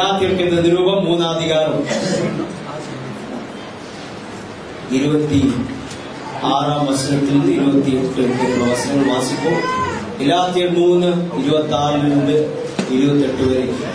கலாத்தியருக்கு இந்த நிருபம் மூணாம் அதிகாரம் இருபத்தி ஆறாம் வசனத்திலிருந்து இருபத்தி எட்டு இருக்கிற வசனங்கள் வாசிப்போம் கலாத்தியர் மூணு இருபத்தி ஆறிலிருந்து இருபத்தி எட்டு வரைக்கும்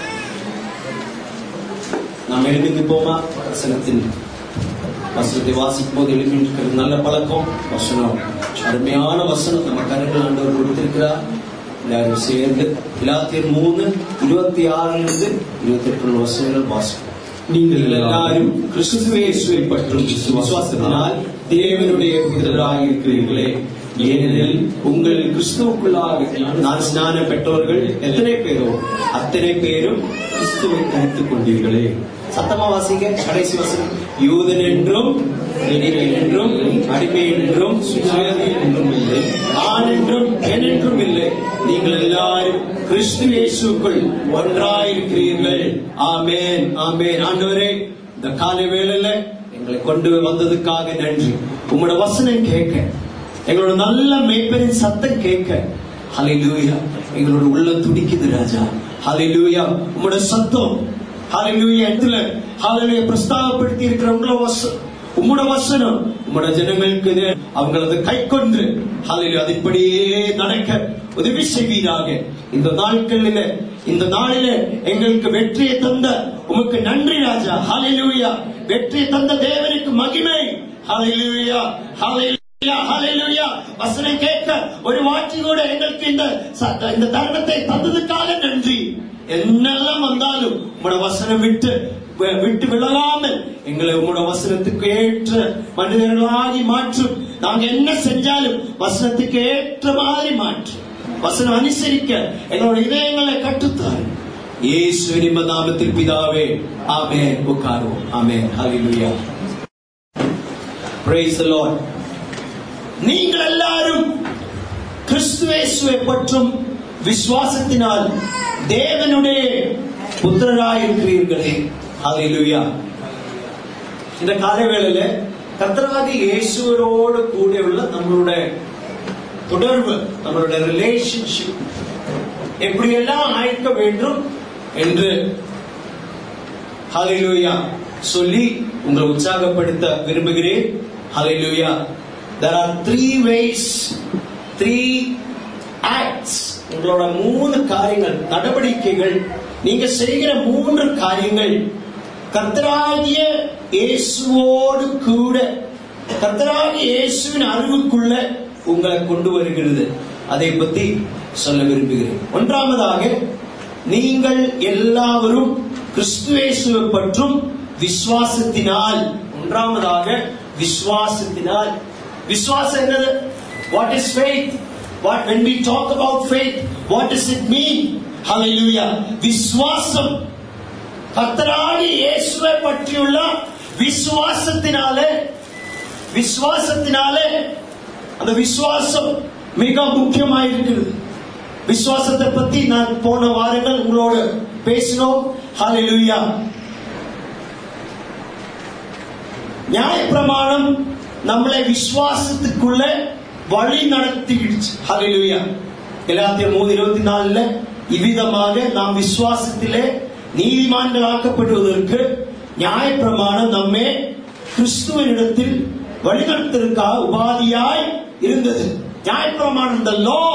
நாம் எழுதி நிற்போமா வசனத்தின் வசனத்தை வாசிக்கும் போது எழுதி இருக்கிறது நல்ல பழக்கம் வசனம் அருமையான வசனம் நம்ம கருங்கள் ஆண்டவர் கொடுத்திருக்கிறார் எல்லாரும் சேர்ந்து இலாத்தியர் மூணு இருபத்தி ஆறிலிருந்து இருபத்தி எட்டு வசனங்கள் வாசிப்போம் நீங்கள் எல்லாரும் கிறிஸ்துவே இயேசுவை பற்றும் விசுவாசத்தினால் தேவனுடைய புத்திரராக இருக்கிறீர்களே ஏனெனில் உங்கள் கிறிஸ்துவுக்குள்ளாக நான் ஸ்நானம் பெற்றவர்கள் எத்தனை பேரோ அத்தனை பேரும் கிறிஸ்துவை தரித்துக் கொண்டீர்களே சத்தமா வாசிங்க கடைசி வசனம் யூதன் என்றும் எளிமை என்றும் அடிமை என்றும் சுயாதி என்றும் இல்லை ஆண் என்றும் பெண் என்றும் இல்லை நீங்கள் எல்லாரும் கிறிஸ்து இயேசுக்குள் ஒன்றாயிருக்கிறீர்கள் ஆமென் ஆமென் ஆண்டவரே இந்த காலை வேளையில எங்களை கொண்டு வந்ததுக்காக நன்றி உங்களோட வசனம் கேட்க எங்களோட நல்ல மெய்ப்பெரின் சத்தம் கேட்க ஹalleluya எங்களோட உள்ள துடிக்குது ராஜா ஹalleluya உங்களோட சத்தம் ஹalleluya இடத்துல ஹalleluya பிரஸ்தாபப்படுத்தி இருக்கிற உங்களோட வசனம் உம்மோட வசனம் உம்மோட ஜனங்களுக்கு இது அவங்களது கை கொண்டு ஹalleluya அதுபடியே நடக்க உதவி செய்வீராக இந்த நாட்களில இந்த நாளில எங்களுக்கு வெற்றியை தந்த உமக்கு நன்றி ராஜா ஹalleluya வெற்றியை தந்த தேவனுக்கு மகிமை ஹalleluya ஹalleluya ஹalleluya வசனம் கேட்க ஒரு வாட்டி கூட எங்களுக்கு இந்த ச- இந்த தருணத்தை தந்ததுக்காக நன்றி என்னெல்லாம் வந்தாலும் உங்களோட வசனம் விட்டு வி- விட்டு விலகாமல் எங்களை உங்களோட வசனத்துக்கு ஏற்ற மனிதர்களாகி மாற்றும் நாங்க என்ன செஞ்சாலும் வசனத்துக்கு ஏற்ற மாதிரி மாற்றும் வசனம் அனுசரிக்க எங்களோட இதயங்களை கட்டுத்தார் இயேசு நிம்ம நாமத்தில் பிதாவே ஆமென் உட்காருவோம் ஆமென் ஹalleluya praise the lord நீங்கள் எல்லாரும் கிறிஸ்துவேசுவை பற்றும் விசுவாசத்தினால் தேவனுடைய புத்திரராயிருக்கிறீர்களே ஹalleluya இந்த காலவேளையில கர்த்தராகி இயேசுவரோடு கூட உள்ள நம்மளுடைய தொடர்பு நம்மளுடைய ரிலேஷன்ஷிப் எப்படியெல்லாம் ஆய்க்க வேண்டும் என்று ஹalleluya சொல்லி உங்களை உற்சாகப்படுத்த விரும்புகிறேன் ஹalleluya there are three ways three acts உங்களோட மூணு காரியங்கள் நடவடிக்கைகள் நீங்க செய்கிற மூன்று காரியங்கள் கர்த்தராகிய இயேசுவோடு கூட கர்த்தராகிய இயேசுவின் அறிவுக்குள்ள உங்களை கொண்டு வருகிறது அதை பத்தி சொல்ல விரும்புகிறேன் ஒன்றாவதாக நீங்கள் எல்லாவரும் கிறிஸ்துவேசுவை பற்றும் விசுவாசத்தினால் ஒன்றாவதாக விசுவாசத்தினால் விசுவாசம் என்னது what is faith what when we talk about faith what does it mean hallelujah விசுவாசம் கர்த்தராகி இயேசுவை பற்றியுள்ள விசுவாசத்தினாலே விசுவாசத்தினாலே அந்த விசுவாசம் மிக முக்கியமாயிருக்கிறது விசுவாசத்தை பத்தி நான் போன வாரங்கள் உங்களோட பேசினோம் ஹalleluya நியாயப்பிரமாணம் நம்மளை விசுவாசத்துக்குள்ள வழி நடத்திடுச்சு ஹalleluya கலாத்தியர் மூணு இருபத்தி நாலுல இவ்விதமாக நாம் விசுவாசத்திலே நீதிமான்களாக்கப்படுவதற்கு நியாயப்பிரமாணம் நம்மே கிறிஸ்துவனிடத்தில் வழிநடத்திற்காக உபாதியாய் இருந்தது நியாயப்பிரமாணம் the law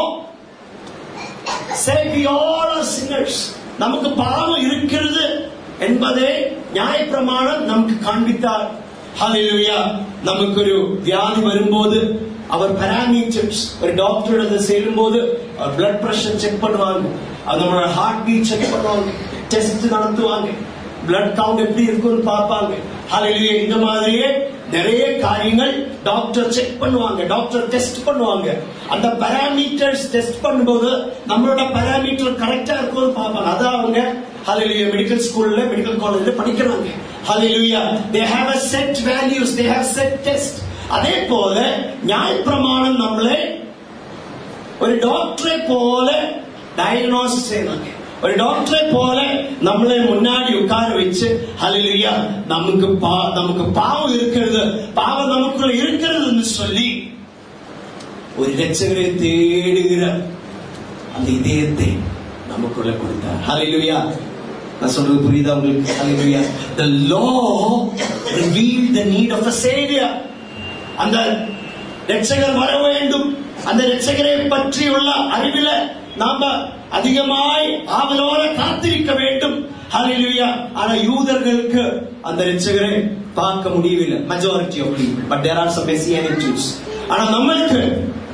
said we all are sinners நமக்கு பாவம் இருக்கிறது என்பதை நியாயப்பிரமாணம் நமக்கு காண்பித்தார் ஹalleluya நமக்கு ஒரு வியாதி வரும்போது அவர் பாராமீட்டர்ஸ் ஒரு டாக்டர் செல்லும்போது அவர் பிளட் பிரஷர் செக் பண்ணுவாங்க அது நம்மளோட ஹார்ட் பீட் செக் பண்ணுவாங்க டெஸ்ட் நடத்துவாங்க பிளட் கவுண்ட் எப்படி இருக்குன்னு பார்ப்பாங்க ஹalleluya இந்த மாதிரியே நிறைய காரியங்கள் டாக்டர் செக் பண்ணுவாங்க டாக்டர் டெஸ்ட் பண்ணுவாங்க அந்த பாராமீட்டர்ஸ் டெஸ்ட் பண்ணும்போது நம்மளோட பாராமீட்டர் கரெக்டா இருக்கும்னு பார்ப்பாங்க அதான் அவங்க ஹalleluya மெடிக்கல் ஸ்கூல்ல மெடிக்கல் காலேஜ்ல படிக்கிறாங்க ஹalleluya they have a set values they have set test அதே போல நியாயப்பிரமாணம் நம்மளை ஒரு டாக்டரை போல டயக்னோசிஸ் செய்றாங்க ஒரு டாக்டரை போல நம்மளை முன்னாடி உட்கார வச்சு ஹalleluya நமக்கு பா நமக்கு பாவம் இருக்கிறது பாவம் நமக்குள்ள இருக்கிறதுன்னு சொல்லி ஒரு இரட்சகரை தேடுகிற அந்த இதயத்தை நமக்குள்ள கொடுத்தார் ஹalleluya நான் சொல்றது புரியுதா உங்களுக்கு ஹalleluya the law revealed the need of a savior அந்த ரட்சகர் வர வேண்டும் அந்த ரட்சகரை பற்றியுள்ள அறிவில நாம அதிகமாய் ஆவலோட காத்திருக்க வேண்டும் ஹalleluya ஆனா யூதர்களுக்கு அந்த ரட்சகரை பார்க்க முடியவில்லை majority of people but there are some messianic Jews ஆனா நம்மளுக்கு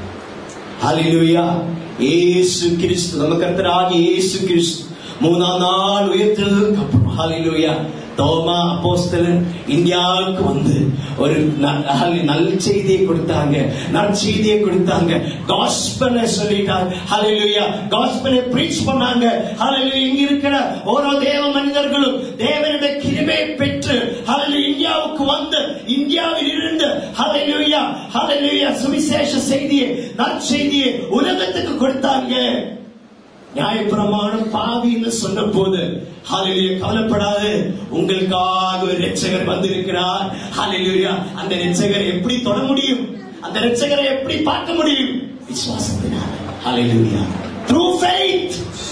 ஹalleluya இயேசு கிறிஸ்து நம்ம கர்த்தராகிய இயேசு கிறிஸ்து மூணாம் நாள் உயர்த்ததுக்கு அப்புறம் ஹalleluya தோமா அப்போஸ்தலன் இந்தியாவுக்கு வந்து ஒரு ந- ஹalleluya, நல் செய்தியை கொடுத்தாங்க நற்செய்தியை கொடுத்தாங்க காஸ்பலை சொல்லிட்டாங்க ஹalleluya காஸ்பலை பிரீச் பண்ணாங்க ஹalleluya இங்க இருக்கிற ஓரோ தேவ மனிதர்களும் தேவனுடைய கிருபையை பெற்று ஹalleluya இந்தியாவுக்கு வந்து இந்தியாவில் இருந்து ஹalleluya ஹalleluya சுவிசேஷ செய்தியை நற்செய்தியை உலகத்துக்கு கொடுத்தாங்க நியாயப்பிரமாணம் பாவின்னு சொன்ன போது ஹalleluya கவலைப்படாது உங்களுக்காக ஒரு ரட்சகர் வந்திருக்கிறார் ஹalleluya அந்த ரட்சகரை எப்படி தொட முடியும் அந்த ரட்சகரை எப்படி பார்க்க முடியும் விசுவாசத்தினால ஹalleluya through faith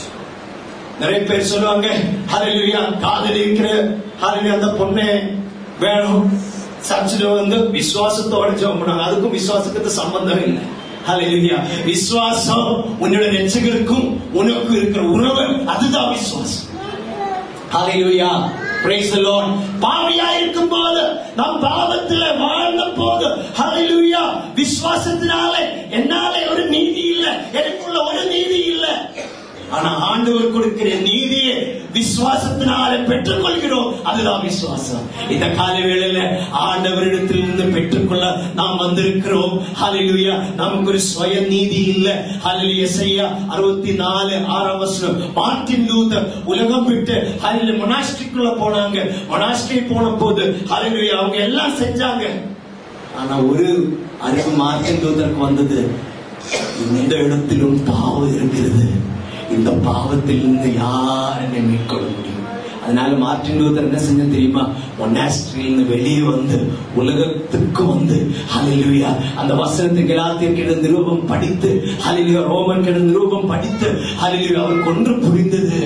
நிறைய பேர் சொல்லுவாங்க ஹalleluya காதல் இருக்கிற ஹalleluya அந்த பொண்ணே வேணும் சர்ச்சில் வந்து விசுவாசத்தோட ஜெபம் பண்ணாங்க அதுக்கும் விசுவாசத்துக்கு சம்பந்தம் இல்லை ஹalleluya விசுவாசம் உன்னோட ரட்சகருக்கும் உனக்கு இருக்கிற உறவு அதுதான் விசுவாசம் ஹalleluya praise the lord பாவியா இருக்கும் போது நாம் பாவத்துல வாழ்ந்த போது ஹalleluya விசுவாசத்தினாலே என்னாலே ஒரு நீதி இல்ல எனக்குள்ள ஒரு நீதி இல்ல ஆனா ஆண்டவர் கொடுக்கிற நீதியை விசுவாசத்தினாலே பெற்றுக் கொள்கிறோம் அதுதான் விசுவாசம் இந்த கால வேளையில ஆண்டவரிடத்தில் இருந்து பெற்றுக்கொள்ள நாம் வந்திருக்கிறோம் ஹalleluya நமக்கு ஒரு சுய நீதி இல்ல ஹalleluya செய்ய அறுபத்தி நாலு ஆறாம் வருஷம் மார்ட்டின் லூதர் உலகம் விட்டு ஹalleluya மொனாஸ்ட்ரிக்குள்ள போனாங்க மொனாஸ்ட்ரி போன போது ஹalleluya அவங்க எல்லாம் செஞ்சாங்க ஆனா ஒரு அறிவு மார்ட்டின் லூதருக்கு வந்தது இந்த இடத்திலும் பாவம் இருக்கிறது இந்த பாவத்தில் இருந்து யார் என்னை மீட்கொள்ள முடியும் அதனால மார்ட்டின் லூதர் என்ன செஞ்ச தெரியுமா மொனாஸ்ட்ரியிலிருந்து வெளியே வந்து உலகத்துக்கு வந்து ஹalleluya அந்த வசனத்துக்கு எல்லாத்தையும் கிட்ட நிரூபம் படித்து ஹalleluya ரோமன் கிட்ட நிரூபம் படித்து ஹalleluya அவருக்கு ஒன்று புரிந்தது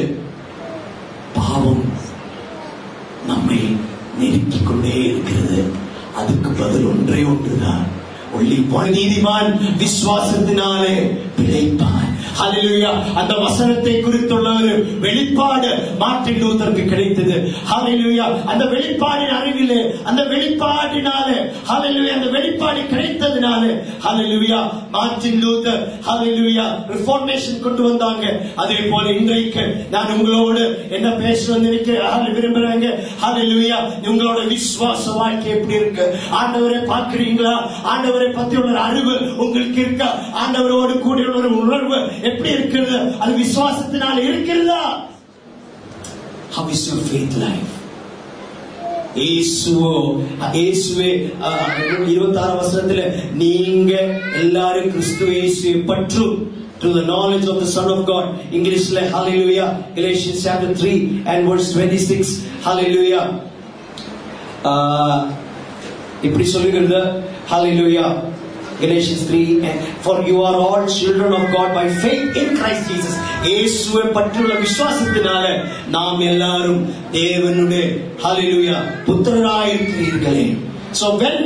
பாவம் நம்மை நெருக்கிக் கொண்டே இருக்கிறது அதுக்கு பதில் ஒன்றே ஒன்றுதான் ஒளி போன நீதிமான் விசுவாசத்தினாலே பிழைப்பான் ஹalleluya அந்த வசனத்தை குறித்துள்ள ஒரு வெளிப்பாடு மார்ட்டின் லூதருக்கு கிடைத்தது ஹalleluya அந்த வெளிப்பாடின் அறிவிலே அந்த வெளிப்பாடினாலே ஹalleluya அந்த வெளிப்பாடு கிடைத்ததினாலே hallelujah Martin Luther hallelujah reformation கொண்டு வந்தாங்க அதே போல இன்றைக்கு நான் உங்களோடு என்ன பேச நினைக்கிறேன் விரும்புறாங்க ஹalleluya உங்களோட விசுவாச வாழ்க்கை எப்படி இருக்கு ஆண்டவரை பார்க்கிறீங்களா ஆண்டவரை பத்தி உள்ள ஒரு அறிவு உங்களுக்கு இருக்கா ஆண்டவரோடு கூடிய ஒரு உணர்வு எப்படி இருக்கிறது அது விசுவாசத்தினால் இருக்கிறதா How is your faith life? இயேசுவோ இயேசுவே இருபத்தாறு வசனத்துல நீங்க எல்லாரும் கிறிஸ்து இயேசுவை பற்றும் to the knowledge of the Son of God. இங்கிலீஷ்ல hallelujah Galatians chapter 3 and verse 26 hallelujah ஆஹ், இப்படி சொல்லுகிறது hallelujah Galatians 3 and for you are all children of God by faith in Christ Jesus இயேசுவை பற்றியுள்ள விசுவாசத்தினால நாம் எல்லாரும் தேவனுடைய hallelujah புத்திரராயிருக்கிறீர்களே so when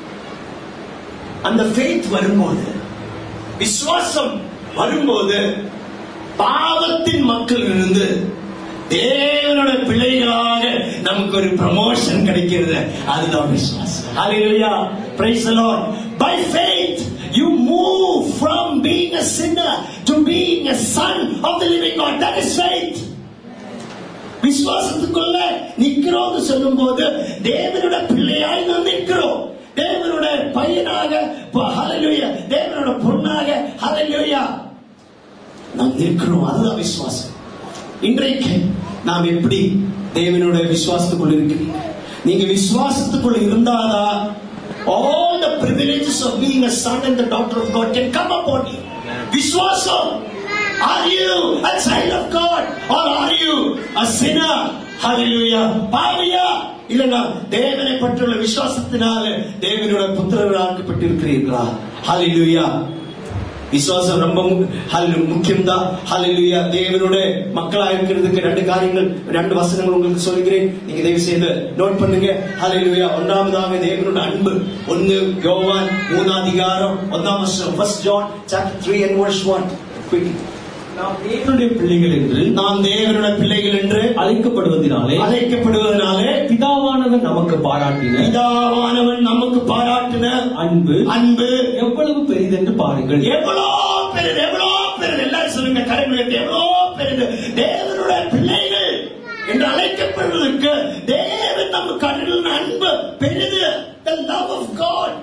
அந்த faith வரும்போது விசுவாசம் வரும்போது பாவத்தின் மக்கள் இருந்து தேவனோட பிள்ளைகளாக நமக்கு ஒரு ப்ரமோஷன் கிடைக்கிறது அதுதான் விசுவாசம் Hallelujah praise the Lord by faith you move from being a sinner to being a son of the living God that is faith விசுவாசத்துக்குள்ள நிக்கிறோம்னு சொல்லும் போது தேவனோட பிள்ளையாய் நாம் நிற்கிறோம் தேவனோட பையனாக ஹalleluya தேவனோட பொண்ணாக ஹalleluya நாம் நிற்கிறோம் அதுதான் விசுவாசம் இன்றைக்கு நாம் எப்படி தேவனோட விசுவாசத்துக்குள்ள இருக்கிறீங்க நீங்க விசுவாசத்துக்குள்ள இருந்தாதான் all the privileges of being a son and the daughter of God can come upon you விசுவாசம் are you a child of God or are you a sinner hallelujah பாவியா இல்லனா தேவனை பற்றியுள்ள விசுவாசத்தினால தேவனோட புத்திரராக்கப்பட்டிருக்கிறீர்களா hallelujah விசுவாசம் ரொம்ப மு- ஹல்லே- முக்கியம்தான் ஹalleluya தேவனுடைய மக்களா இருக்கிறதுக்கு ரெண்டு காரியங்கள் ரெண்டு வசனங்கள் உங்களுக்கு சொல்லுகிறேன் நீங்க தயவு செய்து நோட் பண்ணுங்க ஹalleluya ஒன்றாவதாக தேவனுடைய அன்பு ஒன்னு யோவான் மூணாம் அதிகாரம் ஒன்றாம் வசனம் first John chapter 3 and verse 1 quick நாம் தேவனுடைய பிள்ளைகள் என்று நாம் தேவனுடைய பிள்ளைகள் என்று அழைக்கப்படுவதினாலே அழைக்கப்படுவதனாலே பிதாவானவர் நமக்கு பாராட்டின பிதாவானவன் நமக்கு பாராட்டின அன்பு அன்பு எவ்வளவு பெரிதென்று பாருங்கள் எவ்வளோ பெரிது எவ்வளோ பெரிது எல்லாரும் சொல்லுங்க கரைகளுக்கு எவ்வளோ பெரிது தேவனுடைய பிள்ளைகள் என்று அழைக்கப்படுவதற்கு தேவன் நம்ம கடலின் அன்பு பெரிது the love of God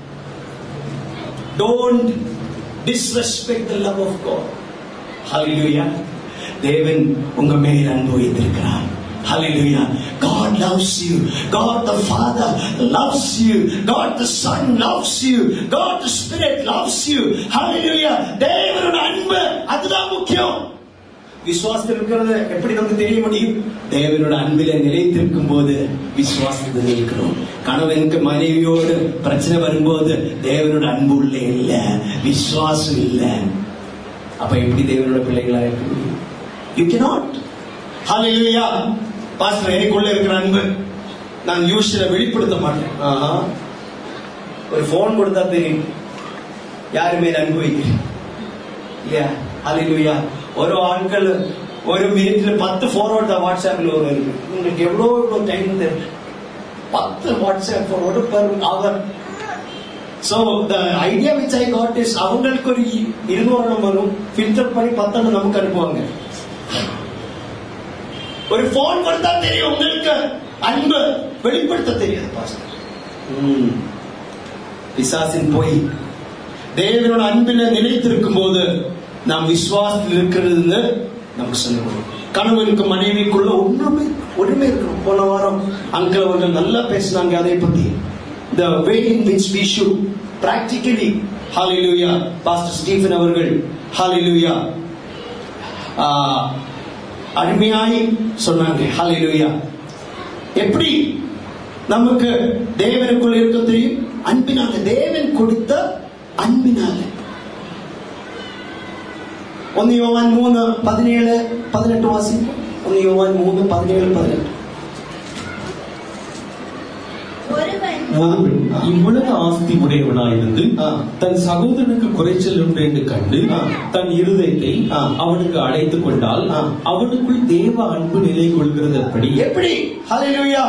don't disrespect the love of God hallelujah தேவன் உங்க மேல் அன்பு வைத்திருக்கிறார் Hallelujah. God loves you. God the Father loves you. God the Son loves you. God the Spirit loves you. Hallelujah. தேவனோட அன்பு அதுதான் முக்கியம் விசுவாசத்தில் இருக்கிறது எப்படி நமக்கு தெரிய முடியும் தேவனோட அன்பில நிலைத்திருக்கும் போது விசுவாசத்தில் இருக்கிறோம் கணவனுக்கு மனைவியோடு பிரச்சனை வரும்போது தேவனோட அன்பு உள்ளே இல்ல விசுவாசம் இல்ல அப்ப எப்படி தேவனோட பிள்ளைகளா இருக்க முடியும் யூ cannot ஹalleluya பாஸ்டர் எனக்குள்ள இருக்கிற அன்பு நான் யூஸ்வலா வெளிப்படுத்த மாட்டேன் ஆஹா ஒரு போன் கொடுத்தா தெரியும் யாரு மேல அன்பு வைக்கிறேன் இல்லையா ஹalleluya ஒரு ஆட்கள் ஒரு மினிட்ல பத்து ஃபார்வர்ட் தான் வாட்ஸ்அப்ல ஒரு இருக்கு உங்களுக்கு எவ்வளவு எவ்வளவு டைம் தெரியும் பத்து WhatsApp forward per hour so the idea which I got is அவங்களுக்கு ஒரு இருநூறு எண்ணம் வரும் ஃபில்டர் பண்ணி பத்தெண்ணம் நமக்கு அனுப்புவாங்க ஒரு போன் கொடுத்தா தெரியும் உங்களுக்கு அன்பு வெளிப்படுத்த தெரியாது பாஸ்டர் ம். பிசாசின் போய் தேவனோட அன்பில நிலைத்திருக்கும் போது நாம் விசுவாசத்தில் இருக்கிறதுன்னு நமக்கு சொல்லணும் கணவனுக்கு மனைவிக்குள்ள ஒன்றுமே ஒன்றுமே இருக்கணும் போன வாரம் அங்கிள் அவர்கள் நல்லா பேசினாங்க அதை பத்தி the way in which we should practically hallelujah pastor Stephen அவர்கள் hallelujah ஆஹ், அருமையாய் சொன்னாங்க hallelujah எப்படி நமக்கு தேவனுக்குள்ள இருக்க தெரியும் அன்பினால தேவன் கொடுத்த அன்பினால ഒന്ന് യോവാൻ മൂന്ന് പതിനേഴ് പതിനെട്ട് വാസി ഒന്ന് യോവാൻ മൂന്ന് പതിനേഴ് പതിനെട്ട് ஒருவன் ஒருவன் இவ்வுலக ஆஸ்தி உடையவனாயிருந்து ஆ. தன் சகோதரனுக்கு குறைச்சல் உண்டு என்று கண்டு ஆ. தன் இருதயத்தை ஆ. அவனுக்கு அடைத்துக் கொண்டால் ஆ. அவனுக்குள் தேவ அன்பு நிலை கொள்கிறது எப்படி எப்படி ஹalleluya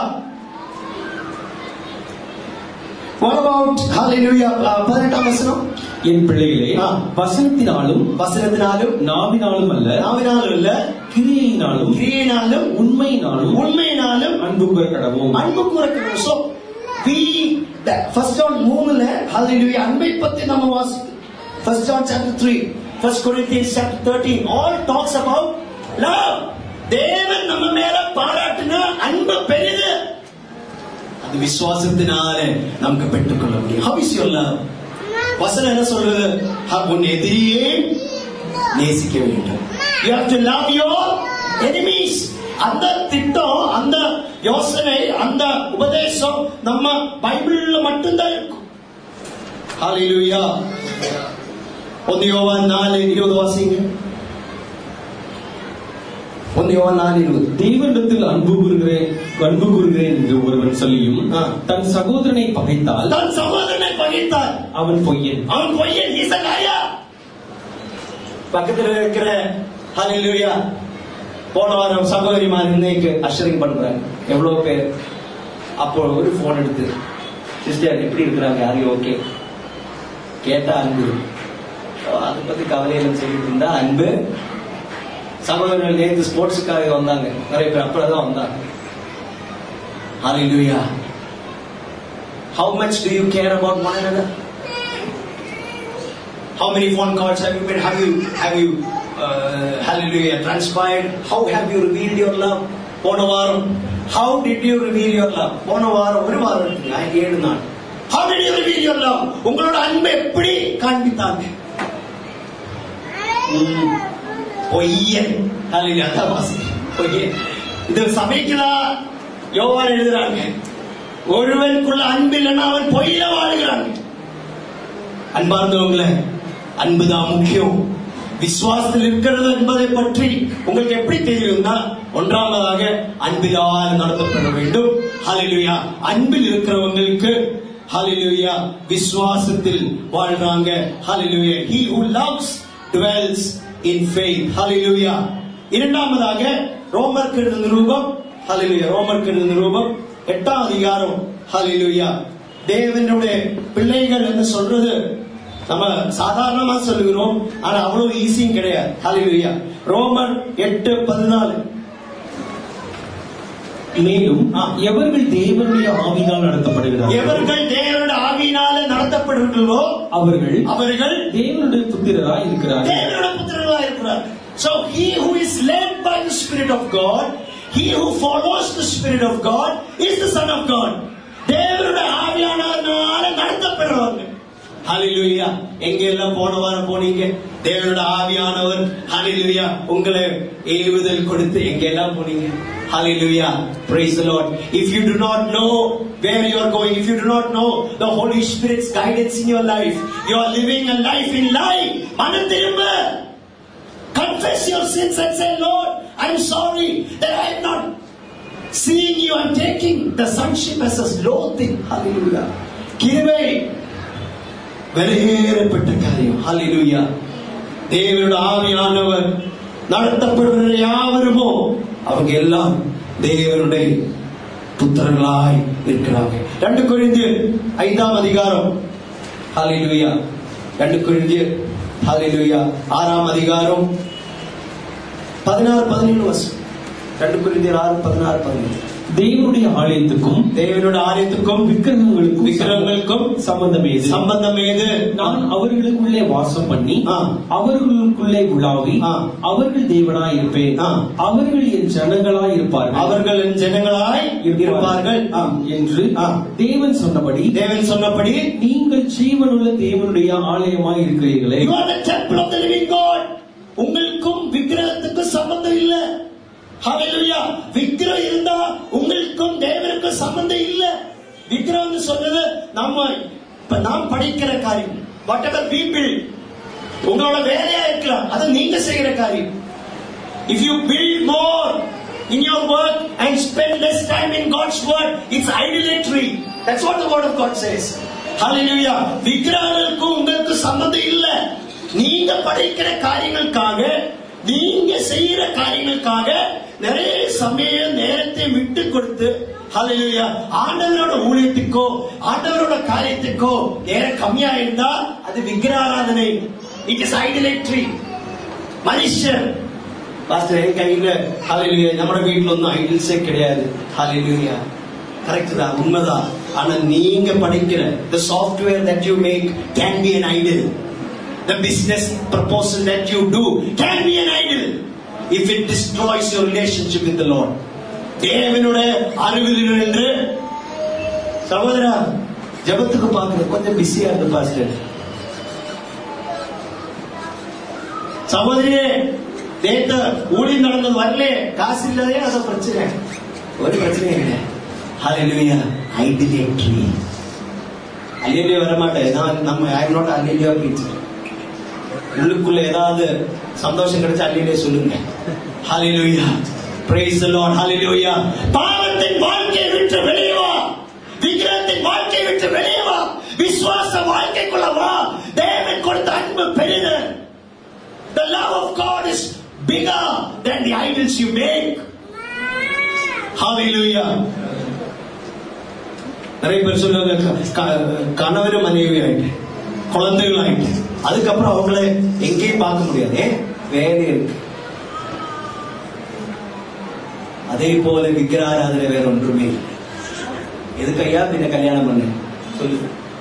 What about hallelujah பதினெட்டாம் வசனம் என் பிள்ளைகளே ஆ. வசனத்தினாலும் வசனத்தினாலும் நாவினாலும் அல்ல நாவினாலும் இல்ல கிரியையினாலும் கிரியையினாலும் உண்மையினாலும் உண்மையினாலும் அன்பு கூற கடவும் அன்பு கூறக்கணும் சோ we ஃபர்ஸ்ட் ஜான் மூணுல ஹalleluya அன்பை பத்தி நம்ம வாசிக்கிறோம் first John chapter 3 first Corinthians chapter 13 all talks about love தேவன் நம்ம மேல பாராட்டின அன்பு பெரிது அது விசுவாசத்தினால நமக்கு பெற்றுக்கொள்ள முடியும் how is your love வசனம் என்ன சொல்றது "ஹ, உன் எதிரியே நேசிக்க வேண்டும் you have to love your enemies அந்த திட்டம் அந்த யோசனை அந்த உபதேசம் நம்ம பைபிள்ல மட்டும்தான் இருக்கும் ஹalleluya ஒன்னு யோவான் நாலு இருபது வாசிங்க ஒன்னு யோவான் நாலு இருபது தேவனிடத்தில் அன்பு கூறுகிறேன் அன்பு கூறுகிறேன் என்று ஒருவன் சொல்லியும் ஆ. தன் சகோதரனை பகைத்தால் தன் சகோதரனை பகைத்தார் அவன் பொய்யன் அவன் பொய்யன் he's a liar. பக்கத்துல இருக்கிற ஹalleluya போன வாரம் சகோதரிமார் இன்னைக்கு அஷரிங் பண்றாங்க எவ்வளவு பேர் அப்போ ஒரு போன் எடுத்து சிஸ்டர் எப்படி இருக்கிறாங்க யாரு ஓகே கேட்டா அன்பு ஓ, அதை பத்தி கவலையில சொல்லிட்டு இருந்தா அன்பு சகோதரர்கள் நேற்று ஸ்போர்ட்ஸுக்காக வந்தாங்க நிறைய பேர் அப்பதான் வந்தாங்க ஹalleluya how much do you care about one another How many phone calls have you made? Have you, have you, uh, hallelujah, transpired? How have you revealed your love? போன வாரம் how did you reveal your love? போன வாரம் ஒரு வாரம் இருக்குங்க ஏழு நாள் how did you reveal your love? உங்களோட அன்பை எப்படி காண்பித்தாங்க ம், பொய்யன் hallelujah, அதான் வாசி பொய்யன் இது சபைக்குதான் யோவான் எழுதுறாங்க ஒருவனுக்குள்ள அன்பு இல்லைன்னா அவன் பொய்யில வாழுகிறான் அன்பார்ந்தவங்களே அன்புதான் முக்கியம் விசுவாசத்தில் இருக்கிறது என்பதை பற்றி உங்களுக்கு எப்படி தெரியும்னா ஒன்றாவதாக அன்பிலால் நடத்தப்பட வேண்டும் ஹalleluya அன்பில் இருக்கிறவங்களுக்கு ஹalleluya விசுவாசத்தில் வாழ்றாங்க ஹalleluya he who loves dwells in faith hallelujah இரண்டாவதாக ரோமருக்கு எழுதின நிருபம் ஹalleluya ரோமருக்கு எழுதின நிருபம் எட்டாம் அதிகாரம் ஹalleluya தேவனுடைய பிள்ளைகள் என்று சொல்றது நம்ம சாதாரணமா சொல்லுகிறோம் ஆனா அவ்வளவு ஈஸியும் கிடையாது ஹalleluya ரோமர் எட்டு பதினாலு மேலும் ஆ. எவர்கள் தேவனுடைய ஆவினால் நடத்தப்படுகிறார்கள் எவர்கள் தேவனுடைய ஆவியினால நடத்தப்படுகிறார்களோ அவர்கள் அவர்கள் தேவனுடைய புத்திரராய் இருக்கிறார்கள் தேவனுடைய புத்திரர்களாக இருக்கிறார் So he who is led by the Spirit of God, he who follows the Spirit of God is the Son of God. தேவனுடைய ஆவியானவர்னால நடத்தப்படுறவங்க ஹalleluya எங்க எல்லாம் போன வாரம் போனீங்க தேவனுடைய ஆவியானவர் ஹalleluya உங்களை ஏவுதல் கொடுத்து எங்க எல்லாம் போனீங்க ஹalleluya praise the lord if you do not know where you are going if you do not know the holy spirit's guidance in your life you are living a life in lie மனம் திரும்ப confess your sins and say lord i'm sorry that i am not seeing you i'm taking the sonship as a low thing hallelujah கிருபை வெளியேறப்பட்ட காரியம் ஹalleluya தேவனுடைய ஆவியானவர் நடத்தப்படுகிற யாவருமோ அவங்க எல்லாம் தேவனுடைய புத்திரர்களாய் இருக்கிறாங்க ரெண்டு குறிந்து ஐந்தாம் அதிகாரம் ஹalleluya ரெண்டு குறிந்து ஹalleluya ஆறாம் அதிகாரம் பதினாறு பதினேழு வருஷம் ரெண்டு குறிந்து ஆறு பதினாறு பதினேழு தேவனுடைய ஆலயத்துக்கும் தேவனுடைய ஆலயத்துக்கும் விக்கிரகங்களுக்கும் விக்கிரகங்களுக்கும் சம்பந்தம் ஏது சம்பந்தம் ஏது நான் அவர்களுக்குள்ளே வாசம் பண்ணி ஆ. அவர்களுக்குள்ளே உலாவி ஆ. அவர்கள் தேவனாய் இருப்பேன் ஆ. அவர்கள் என் ஜனங்களாய் இருப்பார்கள் அவர்கள் என் ஜனங்களாய் இருப்பார்கள் ஆம். என்று ஆ. தேவன் சொன்னபடி தேவன் சொன்னபடி நீங்கள் ஜீவனுள்ள தேவனுடைய ஆலயமாய் இருக்கிறீர்களே You are the temple of the living God. உங்களுக்கும் விக்கிரகத்துக்கும் சம்பந்தம் இல்ல ஹalleluya விக்கிரகம் இருந்தா உங்களுக்கும் தேவனுக்கும் சம்பந்தம் இல்ல விக்கிரகம் சொன்னது நம்ம இப்ப நாம் படிக்கிற காரியம் வாட் எவர் we build உங்களோட வேலையா இருக்கலாம் அது நீங்க செய்யற காரியம் If you build more in your work and spend less time in God's word, it's idolatry. That's what the word of God says. Hallelujah. விக்கிரகங்களுக்கும் உங்களுக்கு சம்பந்தம் இல்ல நீங்க படைக்கிற காரியங்களுக்காக நீங்க செய்யற காரியங்களுக்காக நிறைய சமயம் நேரத்தை விட்டு கொடுத்து ஹalleluya ஆண்டவரோட ஊழியத்துக்கோ ஆண்டவரோட காரியத்துக்கோ நேரம் கம்மியா இருந்தா அது விக்கிராராதனை இட் இஸ் ஐடலேட்ரி மனுஷன் பாஸ்டர் என் கையில ஹalleluya நம்ம வீட்ல ஒன்றும் ஐடில்ஸே கிடையாது ஹalleluya கரெக்ட் தான் உண்மைதான் ஆனா நீங்க படிக்கிற the software that you make can be an idol the business proposal that you do can be an idol if it destroys your relationship with the lord தேவனுடைய அறிவில் என்று சகோதரா ஜெபத்துக்கு பார்க்கறது கொஞ்சம் பிஸியா இருக்கு பாஸ்டர் சகோதரியே நேத்து ஊழியம் நடந்தது வரல காசு இல்லாதே அது பிரச்சனை ஒரு பிரச்சனை இல்லை ஹalleluya ஐடிலேட்ரி அல்லேலியா வர மாட்டேன் நான் நம்ம ஐ நாட் அல்லேலியா பிரீச்சர் உள்ளுக்குள்ள ஏதாவது சந்தோஷம் கிடைச்சா அல்லேலியா சொல்லுங்க ஹalleluya praise the lord hallelujah பாவத்தின் வாழ்க்கையை விட்டு வெளியே வா விக்கிரகத்தின் வாழ்க்கையை விட்டு வெளியே வா விசுவாச வாழ்க்கைக்குள்ள வா தேவன் கொடுத்த அன்பு பெரிது The love of God is bigger than the idols you make. Hallelujah. நிறைய பேர் சொல்லுவாங்க க- க- கணவர் மனைவி ஆயிட்டு குழந்தைகள் ஆயிட்டு அதுக்கப்புறம் அவங்கள எங்கேயும் பார்க்க முடியாது ஏன் வேலை இருக்கு அதே போல விக்கிராராதனை வேற ஒன்றுமே இல்லை எதுக்கு ஐயா பின்ன கல்யாணம் பண்ணு சொல்லு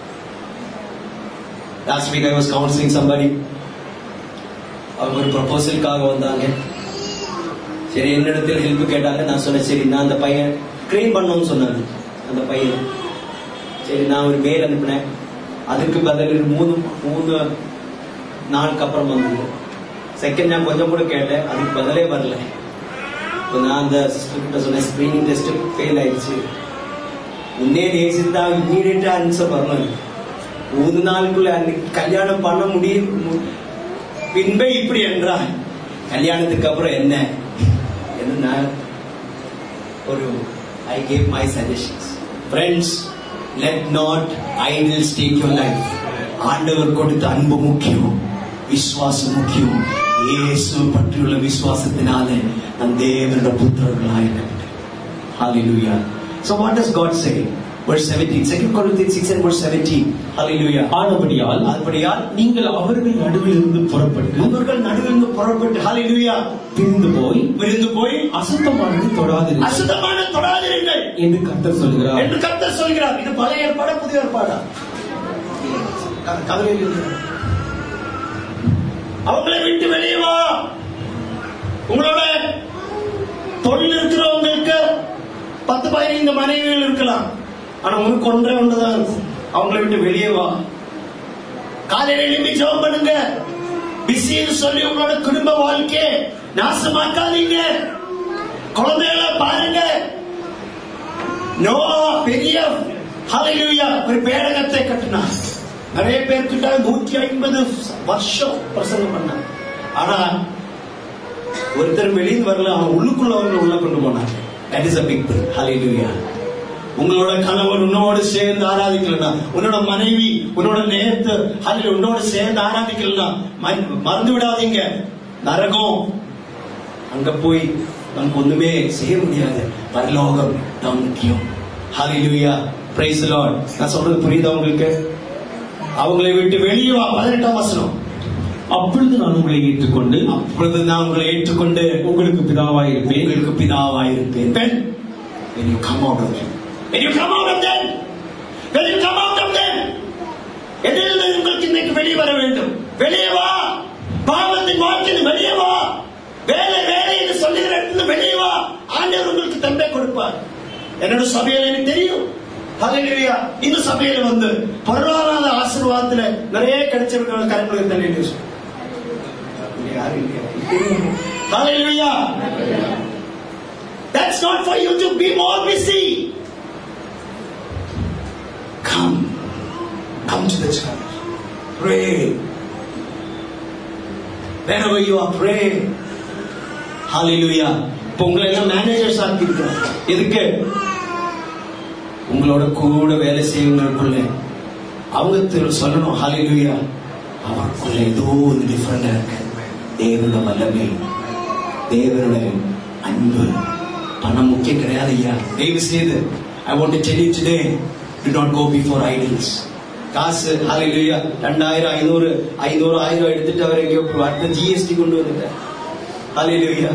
last week I was counselling somebody அவங்க ஒரு ப்ரொபோசலுக்காக வந்தாங்க சரி என்னிடத்தில் ஹெல்ப் கேட்டாங்க நான் சொன்னேன் சரி நான் அந்த பையன் ட்ரெயின் பண்ணணும்னு சொன்னாங்க அந்த பையன் சரி நான் ஒரு மெயில் அனுப்பினேன் அதுக்கு பதில் மூணு மூணு நாளுக்கு அப்புறம் வந்தது செகண்ட் நான் கொஞ்சம் கூட கேட்டேன் அதுக்கு பதிலே வரல இப்போ நான் அந்த சிஸ்டர் கிட்ட சொன்னேன் ஸ்கிரீனிங் டெஸ்ட் ஃபெயில் ஆயிடுச்சு உன்னே நேசித்தா இம்மீடியட்டா ஆன்சர் வரணும் மூணு நாளுக்குள்ள அன்னைக்கு கல்யாணம் பண்ண முடியும் பின்பே இப்படி என்றால் கல்யாணத்துக்கு அப்புறம் என்ன என்ன நான் ஒரு I gave my suggestions friends let not idols take your life ஆண்டவர் கொடுத்த அன்பு முக்கியம் விசுவாசம் முக்கியம் இயேசு பற்றியுள்ள விசுவாசத்தினால நம் தேவனோட புத்திரர்களாயிருக்க Hallelujah. So what does God say? Verse 17. 2 Corinthians 6 and verse 17. Hallelujah. ஆனபடியால் அதுபடியால் நீங்கள் அவர்கள் நடுவில் இருந்து புறப்பட்டு அவர்கள் நடுவிலிருந்து புறப்பட்டு ஹalleluya பிரிந்து போய் விருந்து போய் அசுத்தமானது தொடாதிருங்கள் அசுத்தமான தொடாதிருங்கள் என்று கர்த்தர் சொல்கிறார் என்று கர்த்தர் சொல்கிறார் இது பழைய ஏற்பாடா புதிய ஏற்பாடா க- கவலையில் இருக்கிறார். அவங்களை விட்டு வெளியே வா உங்களோட தொழில் இருக்கிறவங்களுக்கு பத்து பதினைந்து மனைவிகள் இருக்கலாம் ஆனா உனக்கு ஒன்றே ஒன்றுதான் இருக்கும் அவங்களை விட்டு வெளியே வா காலையில எழுப்பி ஜெபம் பண்ணுங்க பிஸின்னு சொல்லி உங்களோட குடும்ப வாழ்க்கையை நாசமாக்காதீங்க குழந்தைகளை பாருங்க நோவா பெரிய ஹalleluya ஒரு பேடகத்தை கட்டினார் நிறைய பேர்கிட்ட நூற்றி ஐம்பது வருஷம் பிரசங்கம் பண்ணார் ஆனா ஒருத்தர் வெளியே வரல அவன் உள்ளுக்குள்ள வந்து உள்ள கொண்டு போனார் that is a big thing hallelujah உங்களோட கணவன் உன்னோடு சேர்ந்து ஆராதிக்கலனா உன்னோட மனைவி உன்னோட நேர்த்து அல்ல உன்னோட சேர்ந்து ஆராதிக்கலனா ம- மறந்து விடாதீங்க நரகம் அங்க போய் நமக்கு ஒண்ணுமே செய்ய முடியாது பரலோகம் தான் முக்கியம் ஹalleluya praise the lord நான் சொல்றது புரியுதா உங்களுக்கு அவங்களை விட்டு வெளியே வா பதினெட்டாம் வசனம் அப்பொழுது நான் உங்களை ஏற்றுக்கொண்டு அப்பொழுது நான் உங்களை ஏற்றுக்கொண்டு உங்களுக்கு பிதாவாய் இருப்பேன் உங்களுக்கு பிதாவாயிருப்பேன் When? When you come out of them. When you come out of them. When you come out of them. எதிலிருந்து உங்களுக்கு இன்னைக்கு வெளியே வர வேண்டும் வெளியே வா பாவத்தின் வாழ்க்கையில் வெளியே வா வேலை வேலை என்று சொல்லுகிற இடத்துல வெளியே வா ஆண்டவர் உங்களுக்கு தந்தை கொடுப்பார் என்னோட சபையில எனக்கு தெரியும் ஹalleluya இந்த சபையில வந்து பொருளாதார ஆசீர்வாதத்துல நிறைய கிடைச்சிருக்கிற கரங்களை தள்ளி யாரும் இல்லையா ஹalleluya That's not for you to be more busy. Come. Come to the church. Pray. Wherever you are, pray. Hallelujah. இப்போ உங்களை எல்லாம் மேனேஜர்ஸ் ஆக்கியிருக்கிறோம் எதுக்கு உங்களோட கூட வேலை செய்யவங்களுக்குள்ள அவங்க திரு- சொல்லணும் ஹalleluya அவருக்குள்ள ஏதோ ஒரு டிஃபரெண்டா இருக்கு தேவனோட வல்லமை தேவனோட அன்பு பணம் முக்கியம் கிடையாது ஐயா தயவு செய்து I want to tell you today to not go before idols காசு ஹalleluya ரெண்டாயிரம் ஐநூறு ஐநூறு ஆயிரம் எடுத்துட்டு அவர் எங்கேயோ போ- அடுத்த ஜிஎஸ்டி கொண்டு வந்துட்டார் ஹalleluya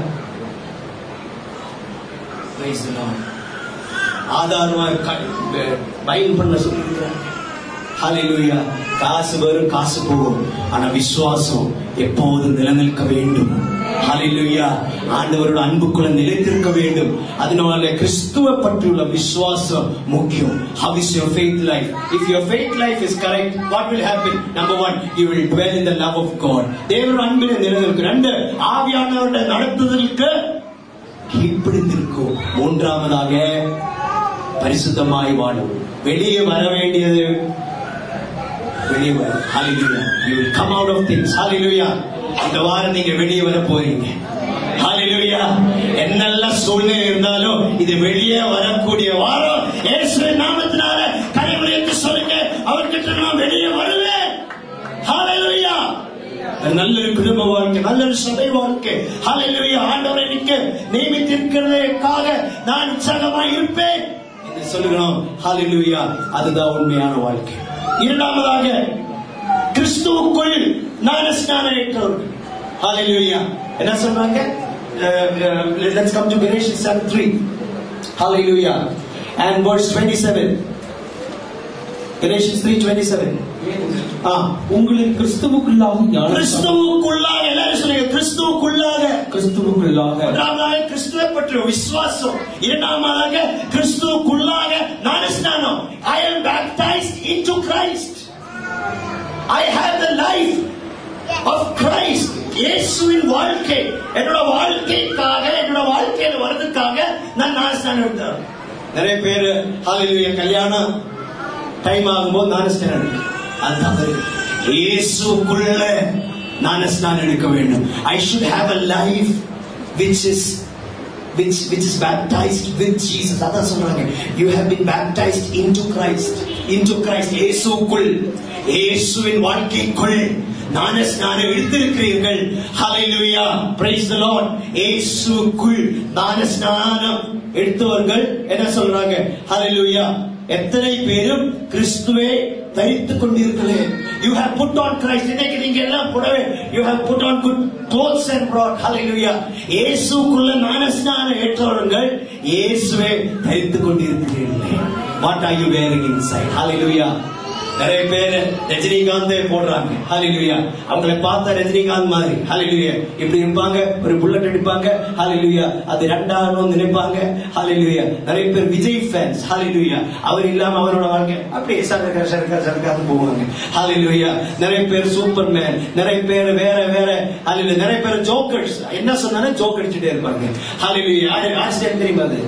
Praise the Lord. ஆதாரமா பைன் பண்ண சொல்லியிருக்கிறார் ஹalleluya காசு வரும் காசு போகும் ஆனா விசுவாசம் எப்போதும் நிலநிற்க வேண்டும் ஹalleluya ஆண்டவரோட அன்புக்குள்ள நிலைத்திருக்க வேண்டும் அதனால கிறிஸ்துவ பற்றியுள்ள விசுவாசம் முக்கியம் how is your faith life if your faith life is correct what will happen number one you will dwell in the love of god தேவனோட அன்பிலே நிலைநிற்க ரெண்டு ஆவியானவருடைய நடத்துதலுக்கு கீழ்ப்பிடித்திருக்கும் மூன்றாவதாக பரிசுத்தமாய் வாழும் வெளியே வர வேண்டியது வெளியே வர ஹalleluya you will come out of things hallelujah இந்த வாரம் நீங்க வெளியே வர போறீங்க ஹalleluya என்னெல்லாம் சூழ்நிலை இருந்தாலும் இது வெளியே வரக்கூடிய வாரம் இயேசுவின் நாமத்தினால கரைகளை என்று சொல்லுங்க அவர்கிட்ட நான் வெளியே வருவேன் ஹalleluya நல்ல ஒரு குடும்ப வாழ்க்கை நல்ல ஒரு சபை வாழ்க்கை ஹalleluya ஆண்டவரை நிக்க நியமித்திருக்கிறதற்காக நான் உற்சாகமாய் இருப்பேன் என்று சொல்லுகிறோம் ஹalleluya அதுதான் உண்மையான வாழ்க்கை இரண்டாவதாக கிறிஸ்துவுக்குள் ஞானஸ்நானம் ஏற்றவர்கள் ஹalleluya என்ன சொல்றாங்க let's come to Galatians 3 hallelujah and verse 27 Galatians 3:27 ஆ உங்களின் கிறிஸ்துவுக்குள்ளாக ஞானம் கிறிஸ்துவுக்குள்ளாக எல்லாரும் சொல்லுங்க கிறிஸ்துவுக்குள்ளாக கிறிஸ்துவுக்குள்ளாக முதலாவதாக கிறிஸ்துவை பற்றிய விசுவாசம் இரண்டாவதாக கிறிஸ்துவுக்குள்ளாக ஞானஸ்நானம் ஐ am baptized into Christ I have the life of Christ இயேசுவின் வாழ்க்கை என்னோட வாழ்க்கைக்காக என்னோட வாழ்க்கையில வர்றதுக்காக நான் ஞானஸ்நானம் எடுத்தேன் நிறைய பேர் ஹalleluya கல்யாணம் டைம் ஆகும்போது ஞானஸ்நானம் எடுக்கிறேன். அது தவறு இயேசுக்குள்ள ஞானஸ்நானம் எடுக்க வேண்டும் I should have a life which is which which is baptized with Jesus அதான் சொல்றாங்க you have been baptized into Christ into Christ இயேசுக்குள் இயேசுவின் வாழ்க்கைக்குள் ஞானஸ்நானம் எடுத்திருக்கிறீர்கள் ஹalleluya praise the lord இயேசுக்குள் ஞானஸ்நானம் எடுத்தவர்கள் என்ன சொல்றாங்க ஹalleluya எத்தனை பேரும் கிறிஸ்துவை தரித்துக் கொண்டிருக்கிறேன் you have put on Christ இன்னைக்கு நீங்க எல்லாம் புடவை you have put on good clothes and brought hallelujah இயேசுக்குள்ள ஞானஸ்நானம் ஏற்றவர்கள் இயேசுவை தரித்துக் கொண்டிருக்கிறீர்கள் what are you wearing inside hallelujah நிறைய பேர் ரஜினிகாந்தே போடுறாங்க ஹalleluya அவங்களை பார்த்தா ரஜினிகாந்த் மாதிரி ஹalleluya இப்படி இருப்பாங்க ஒரு புல்லட் அடிப்பாங்க ஹalleluya அது ரெண்டாவது நினைப்பாங்க ஹalleluya நிறைய பேர் விஜய் ஃபேன்ஸ் ஹalleluya அவர் இல்லாம அவரோட வாழ்க்கை அப்படியே சரக்கா சரக்கா சரக்கான்னு போவாங்க ஹalleluya நிறைய பேர் சூப்பர்மேன் நிறைய பேர் வேற வேற ஹalleluya நிறைய பேர் ஜோக்கர்ஸ் என்ன சொன்னாலும் ஜோக் அடிச்சுட்டே இருப்பாங்க ஹalleluya யாரு ஆக்சிடென்ட் தெரியுமா அது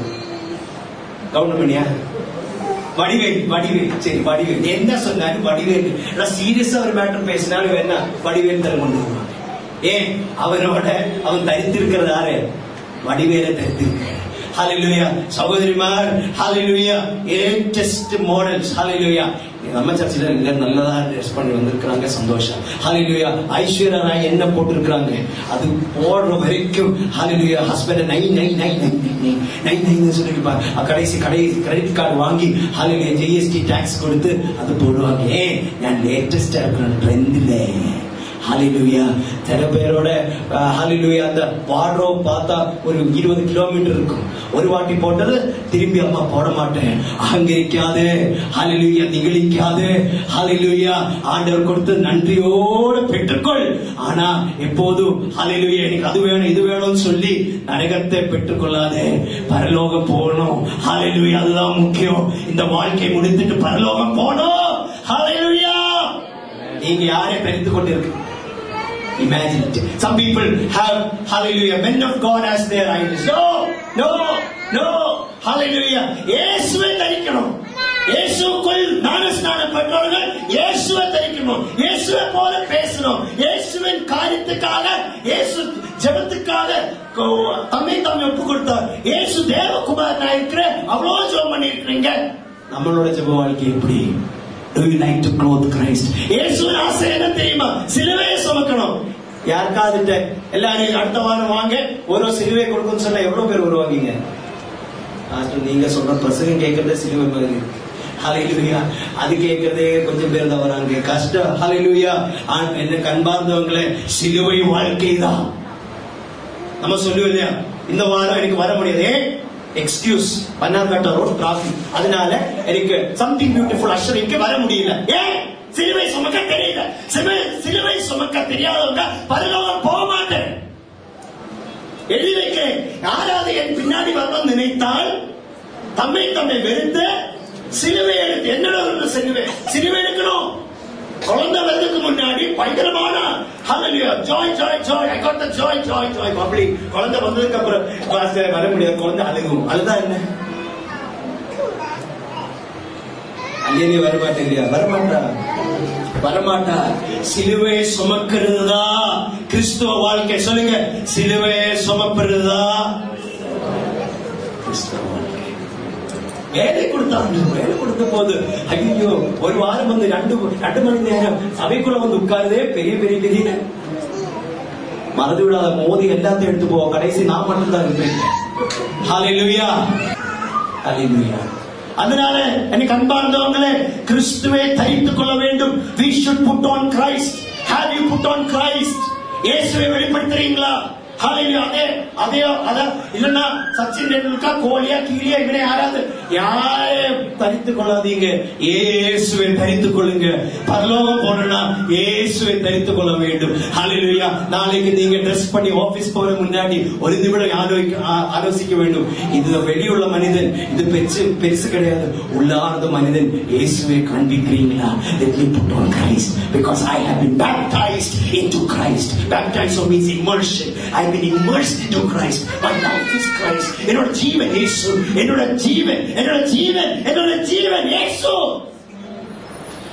கவுண்டமணியா வடிவேல் வடிவேல் சரி வடிவேல் என்ன சொன்னாலும் வடிவேல் நான் சீரியஸா ஒரு மேட்டர் பேசினாலும் என்ன வடிவேல் தர கொண்டு வருவாங்க ஏன் அவரோட அவன் தரித்திருக்கிறது யாரு வடிவேலை தரித்திருக்க ஹalleluya சகோதரிமார் ஹalleluya லேட்டஸ்ட் மாடல்ஸ் ஹalleluya நம்ம சர்ச்சில் எல்லாரும் நல்லதா ட்ரெஸ் பண்ணி வந்திருக்கிறாங்க சந்தோஷம் ஹalleluya ஐஸ்வர்யா ராய் என்ன போட்டிருக்கிறாங்க அது போடுற வரைக்கும் ஹalleluya ஹஸ்பண்ட் நை நை நை நை நை நை நை சொல்லிருப்பாங்க கடைசி கடை கிரெடிட் கார்டு வாங்கி ஹalleluya ஜிஎஸ்டி டாக்ஸ் கொடுத்து அது போடுவாங்க ஏன் நான் லேட்டஸ்டா இருக்கிற ட்ரெண்ட்ல ஹalleluya சில பேரோட ஹalleluya அந்த வார்ட்ரோப் பார்த்தா ஒரு இருபது கிலோமீட்டர் இருக்கும் ஒரு வாட்டி போட்டது திரும்பி அம்மா போட மாட்டேன் அகங்கரிக்காதே ஹalleluya நிகழிக்காதே ஹalleluya ஆண்டவர் கொடுத்து நன்றியோடு பெற்றுக்கொள் ஆனா எப்போதும் ஹalleluya எனக்கு அது வேணும் இது வேணும்னு சொல்லி நரகத்தை பெற்றுக்கொள்ளாதே பரலோகம் போகணும் ஹalleluya அதுதான் முக்கியம் இந்த வாழ்க்கை முடித்துட்டு பரலோகம் போகணும் ஹalleluya நீங்க யாரை தெரிந்து கொண்டிருக்க Imagine it. Some people have, hallelujah, men of God as their idols. No, no, no, hallelujah. இயேசுவை தரிக்கணும் இயேசுக்குள் ஞானஸ்நானம் பெற்றவர்கள் இயேசுவை தரிக்கணும் இயேசுவை போல பேசணும் இயேசுவின் காரியத்துக்காக இயேசு ஜெபத்துக்காக கொ- தம்மை தம்மை ஒப்பு கொடுத்தார் இயேசு தேவகுமாரனா இருக்கிற அவ்வளவு ஜெபம் பண்ணி இருக்கிறீங்க நம்மளோட ஜெப வாழ்க்கை எப்படி Do you like to clothe Christ? இயேசுவின் ஆசை என்ன தெரியுமா சிலுவையை சுமக்கணும் யாருக்காவது எல்லாரும் அடுத்த வாரம் வாங்க ஒரு சிலுவை கொடுக்கும்னு சொன்னா எவ்வளவு பேர் வருவாங்க ஆஸ்டர் நீங்க சொல்ற பிரசங்கம் கேட்கறதே சிலுவை மாதிரி ஹalleluya அது கேட்கறதே கொஞ்சம் பேர் தான் வராங்க கஷ்டம் ஹalleluya ஆனா என்ன கண்பார்ந்தவங்களே சிலுவை வாழ்க்கை தான் நம்ம சொல்லுவோம் இல்லையா இந்த வாரம் எனக்கு வர முடியாது எக்ஸ்கியூஸ் பன்னார்கட்ட ரோட் டிராபிக் அதனால எனக்கு சம்திங் பியூட்டிஃபுல் அஷரிங்க்கு வர முடியல ஏன் சிலுவை சுமக்க தெரியல சிலுவை சிலுவை சுமக்க தெரியாதவங்க பரலோகம் போக மாட்டேன் எழுதி வைக்கிறேன் யாராவது என் பின்னாடி வரணும் நினைத்தால் தம்மை தம்மை வெறுத்து சிலுவை எடுத்து என்னோட ஒரு சிலுவை சிலுவை எடுக்கணும் குழந்தை வர்றதுக்கு முன்னாடி பயங்கரமான ஹalleluya joy joy joy i got the joy joy joy அப்படி குழந்தை வந்ததுக்கு அப்புறம் பாஸ்டர் வர முடியாது குழந்தை அழுகும் அழுதா என்ன அல்லேலி வர மாட்டேங்கிறியா வரமாட்டா வரமாட்டா சிலுவை சுமக்கிறதுதா கிறிஸ்துவ வாழ்க்கை சொல்லுங்க சிலுவை சுமக்கிறதுதா கிறிஸ்துவ வாழ்க்கை வேலை கொடுத்தாங்க வேலை கொடுத்த போது ஐயோ ஒரு வாரம் வந்து ரெண்டு ரெண்டு மணி நேரம் சபைக்குள்ள வந்து உட்காருதே பெரிய பெரிய பெரிய மறந்து விடாத மோதி எல்லாத்தையும் எடுத்து போ கடைசி நான் மட்டும் தான் இருப்பேன் ஹalleluya ஹalleluya அதனால எனக்கு அன்பார்ந்தவங்களே கிறிஸ்துவை தரித்துக் கொள்ள வேண்டும் we should put on Christ have you put on Christ இயேசுவை வெளிப்படுத்துறீங்களா ஹalleluya அதே அதே அத இல்லன்னா சச்சின் டெண்டுல்கர் கோலியா கீழியா இவனை யாராவது யாரே தரித்துக் கொள்ளாதீங்க இயேசுவை தரித்துக் கொள்ளுங்க பரலோகம் போனா இயேசுவை தரித்துக் கொள்ள வேண்டும் ஹalleluya நாளைக்கு நீங்க ட்ரெஸ் பண்ணி ஆபீஸ் போற முன்னாடி ஒரு நிமிடம் ஆலோசிக்க ஆ- ஆலோசிக்க வேண்டும் இது வெளியுள்ள மனிதன் இது பெருசு பெருசு கிடையாது உள்ளார்ந்த மனிதன் இயேசுவை காண்பிக்கிறீங்களா let me put on Christ because I have been baptized into Christ baptized so means immersion I have been immersed into Christ my life is Christ என்னோட ஜீவன் இயேசு என்னோட ஜீவன் என்னோட ஜீவன் என்னோட ஜீவன் இயேசு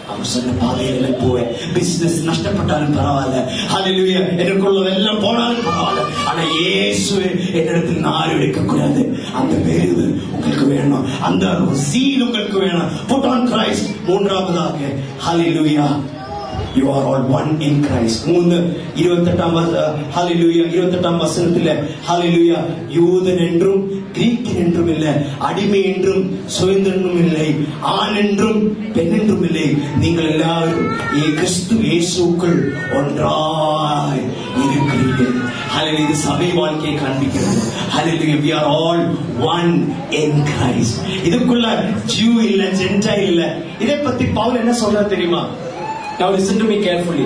அவர் சொன்ன பாதையில போவேன் பிசினஸ் நஷ்டப்பட்டாலும் பரவாயில்ல ஹalleluya எனக்குள்ளதெல்லாம் போனாலும் பரவாயில்ல ஆனா இயேசு என்னிடத்தில் நார் எடுக்க கூடாது அந்த வேறு உங்களுக்கு வேணும் அந்த சீல் உங்களுக்கு வேணும் புட் ஆன் கிரைஸ்ட் மூன்றாவதாக hallelujah you are all one in Christ மூணு இருபத்தெட்டாம் ஹalleluya இருபத்தெட்டாம் வசனத்துல ஹalleluya யூதன் என்றும் கிரீக்கன் என்றும் இல்லை அடிமை என்றும் சுதந்திரனும் இல்லை ஆண் என்றும் பெண் என்றும் இல்லை நீங்கள் எல்லாரும் ஏ கிறிஸ்து இயேசுக்குள் ஒன்றாய் இருக்கிறீர்கள் ஹalleluya இது சபை வாழ்க்கையை காண்பிக்கிறது hallelujah we are all one in Christ இதுக்குள்ள ஜூ இல்ல ஜென்டைல் இல்ல இதை பத்தி பவுல் என்ன சொல்றாரு தெரியுமா Now listen to me carefully.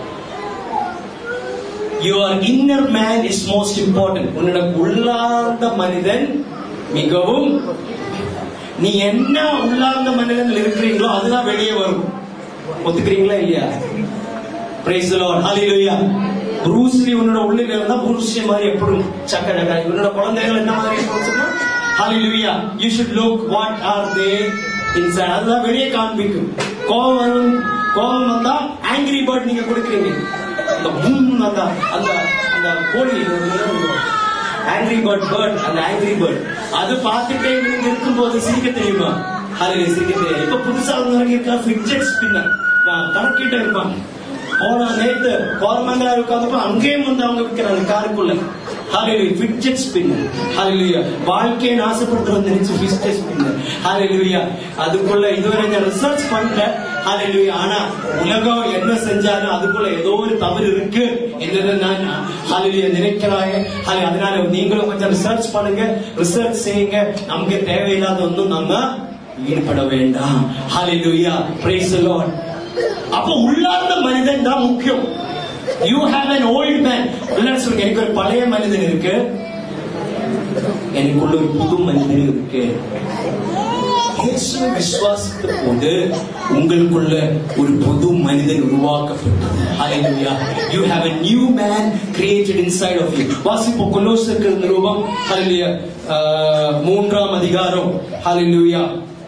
Your inner man is most important. உன்னோட உள்ளார்ந்த மனிதன் மிகவும் நீ என்ன உள்ளார்ந்த மனிதன் இருக்கிறீங்களோ அதுதான் வெளியே வரும் ஒத்துக்கிறீங்களா இல்லையா praise the Lord hallelujah Bruce Lee உன்னோட உள்ளில இருந்தா ப்ரூஸ்லி மாதிரி எப்படி சக்க சக்க உன்னோட குழந்தைகள் என்ன மாதிரி இருக்கும்னு சொன்னா ஹalleluya you should look what are they inside அதுதான் வெளியே காண்பிக்கும் கோபம் வரும் கோபம் வந்தா ஆங்கிரி பேர்ட் நீங்க கொடுக்குறீங்க அந்த பூம் வந்தா அந்த அந்த கோழி ஆங்கிரி பேர்ட் பேர்ட் அந்த ஆங்கிரி பேர்ட் அது பார்த்துட்டே நீங்க இருக்கும்போது சிரிக்க தெரியுமா ஹalleluya சிரிக்க தெரியும் இப்ப புதுசா வந்து இருக்கா ஃபிட்ஜெட் ஸ்பின்னர் கணக்கிட்ட இருப்பாங்க போன நேத்து கோரமங்கலா உட்கார்ந்தப்ப அங்கேயும் வந்து அவங்க விற்கிறாங்க காருக்குள்ள ஹalleluya ஃபிட்ஜெட் ஸ்பின்னர் ஹalleluya வாழ்க்கையை நாசப்படுத்துறது நினைச்சு ஃபிட்ஜெட் ஸ்பின்னர் ஹalleluya அதுக்குள்ள இதுவரை நான் ரிசர்ச் பண்ணல ஹalleluya ஆனா உலகம் என்ன செஞ்சாலும் அதுக்குள்ள ஏதோ ஒரு தவறு இருக்கு என்னது நான் ஹalleluya நினைக்கிறாங்க ஹalleluya அதனால நீங்களும் கொஞ்சம் ரிசர்ச் பண்ணுங்க ரிசர்ச் செய்யுங்க நமக்கு தேவையில்லாத ஒன்றும் நம்ம ஈடுபட வேண்டாம் ஹalleluya praise the lord அப்ப உள்ளார்ந்த மனிதன் தான் முக்கியம் you have an old man உள்ள சொல்லுங்க எனக்கு ஒரு பழைய மனிதன் இருக்கு எனக்குள்ள ஒரு புது மனிதன் இருக்கு இயேசுவை விசுவாசித்த போது உங்களுக்குள்ள ஒரு புது மனிதன் உருவாக்கப்பட்டது ஹalleluya you have a new man created inside of you வாசிப்போம் கொலோசருக்கு நிருபம் ஹalleluya ஆஹ், மூன்றாம் அதிகாரம் ஹalleluya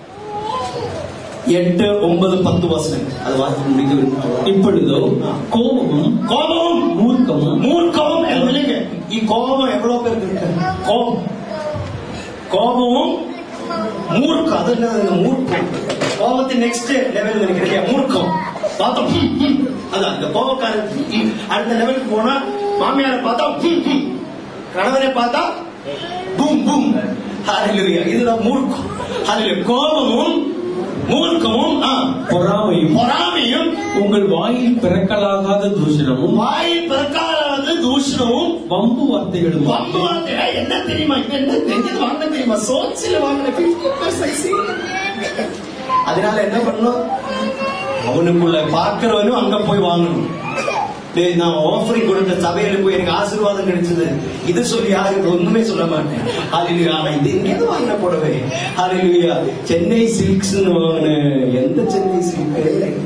எட்டு ஒன்பது பத்து வசனம் அது வாசித்து முடிக்க விரும்புகிறோம். இப்பொழுதோ கோபமும் கோபமும் மூர்க்கமும் மூர்க்கமும் இல்லைங்க ಈ கோபம் எவ்வளவு பேருக்கு இருக்கு கோபம் கோபமும் மூர்க்கம் அது என்ன அது மூர்க்கம் கோபத்தின் நெக்ஸ்ட் லெவல் இருக்கு இல்லையா மூர்க்கம் பார்த்தோம் ஹம், ஹம். அதான் இந்த கோபக்காரன் ஹம், ஹம். அடுத்த லெவலுக்கு போனா மாமியாரை பார்த்தா ஹம், ஹம். கணவனை பார்த்தா பூம் பூம் ஹalleluya இதுதான் மூர்க்கம் ஹalleluya கோபமும் மூர்க்கமும் ஆ, பொறாமையும் பொறாமையும் உங்கள் வாயில் பிறக்கலாகாத தூஷணமும் வாயில் பிறக்காத தூஷணமும் வம்பு வார்த்தைகளும் வம்பு வார்த்தையா என்ன தெரியுமா இது என்ன எங்க வாங்க தெரியுமா சோச்சில வாங்கின 50% அதனால என்ன பண்ணும் அவனுக்குள்ள பார்க்கிறவனும் அங்க போய் வாங்கணும் டேய், நான் ஆஃபரிங் கொடுத்த சபையில போய் எனக்கு ஆசீர்வாதம் கிடைச்சது இது சொல்லி யாருக்கு ஒண்ணுமே சொல்ல மாட்டேன் ஹalleluya ஆனா இது எங்க வாங்கின புடவை ஹalleluya சென்னை சில்க்ஸ் வாங்கின எந்த சென்னை சில்க்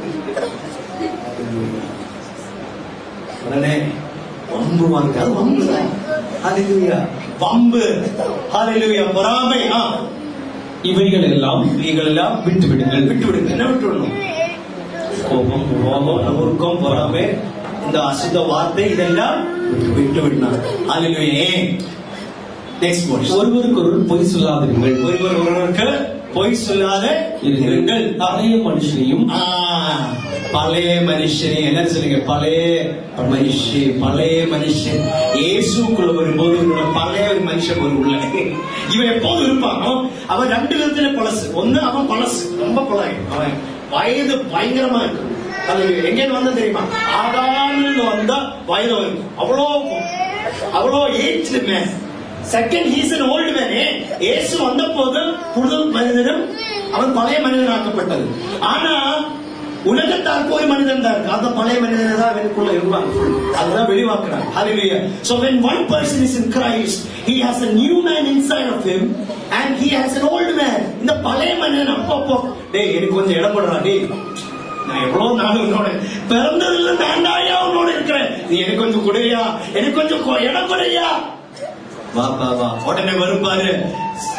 உடனே வம்பு வாங்க அது வம்பு தான் ஹalleluya வம்பு ஹalleluya பொறாமை ஆ இவைகள் எல்லாம் நீங்கள் எல்லாம் விட்டு விடுங்கள் விட்டு விடுங்க என்ன விட்டு விடணும் கோபம் கோபம் நமுருக்கம் பொறாமை இந்த அசுத்த வார்த்தை இதெல்லாம் விட்டு விடணும் ஹalleluya நெக்ஸ்ட் வேர்ஸ் ஒருவருக்கொருவர் பொய் சொல்லாதிருங்கள் ஒருவர் ஒருவருக்கு பொய் சொல்லாத இருங்கள் இருங்கள் பழைய மனுஷனையும் ஆ, பழைய மனுஷன் என்ன சொல்லுங்க பழைய மனுஷன் பழைய மனுஷன் இயேசுக்குள்ள வரும்போது உன்னோட பழைய ஒரு மனுஷன் ஒரு உள்ள இவன் எப்போது இருப்பான் அவன் அவன் ரெண்டு விதத்துல பழசு ஒண்ணு அவன் பழசு ரொம்ப பழைய அவன் வயது பயங்கரமா இருக்கு அது எங்க வந்தா தெரியுமா ஆதாமில் வந்தா வயது வரும் அவ்வளோ அவ்வளோ age man second he's an old man இயேசு வந்த போது புது மனிதனும் அவன் பழைய மனிதன் ஆக்கப்பட்டது ஆனா உலகத்தாருக்கு ஒரு மனிதன் தான் இருக்கு அந்த பழைய மனிதனை தான் அவனுக்குள்ள இருப்பாங்க அதுதான் வெளிவாக்குறாங்க hallelujah so when one person is in Christ he has a new man inside of him and he has an old man இந்த பழைய மனிதன் அப்பப்போ டேய் எனக்கு கொஞ்சம் இடம் போடுறா டேய் நான் எவ்வளவு நாள் உன்னோட பிறந்ததுல தாண்டாயா உன்னோட இருக்கிறேன் நீ எனக்கு கொஞ்சம் குடையா எனக்கு கொஞ்சம் கொ- இடம் குடையா வா வா வா உடனே வரும் பாரு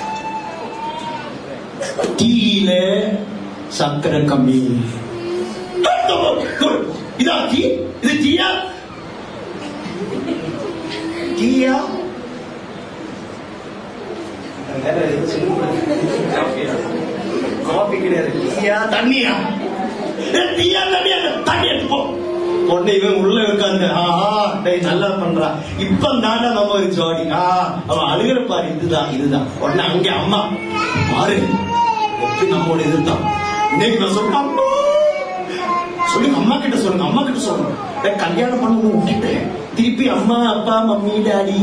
டீயில சக்கரை கம்மி நான் தண்ணியா ஏய், தீயா தண்ணியா தண்ணி எடுத்து போ உடனே இவன் உள்ள உட்கார்ந்து ஆஹா டேய் நல்லா பண்றா இப்ப தாண்டா நம்ம ஒரு ஜோடி ஆ அவன் அழுகிற பாரு இதுதான் இதுதான் உடனே அங்க அம்மா பாரு எப்படி நம்மோட இதுதான் இன்னைக்கு நான் சொல்றேன் அம்மா சொல்லுங்க அம்மா கிட்ட சொல்லுங்க அம்மா கிட்ட சொல்லுங்க டேய், கல்யாணம் பண்ண விட்டுட்டு திருப்பி அம்மா அப்பா மம்மி டாடி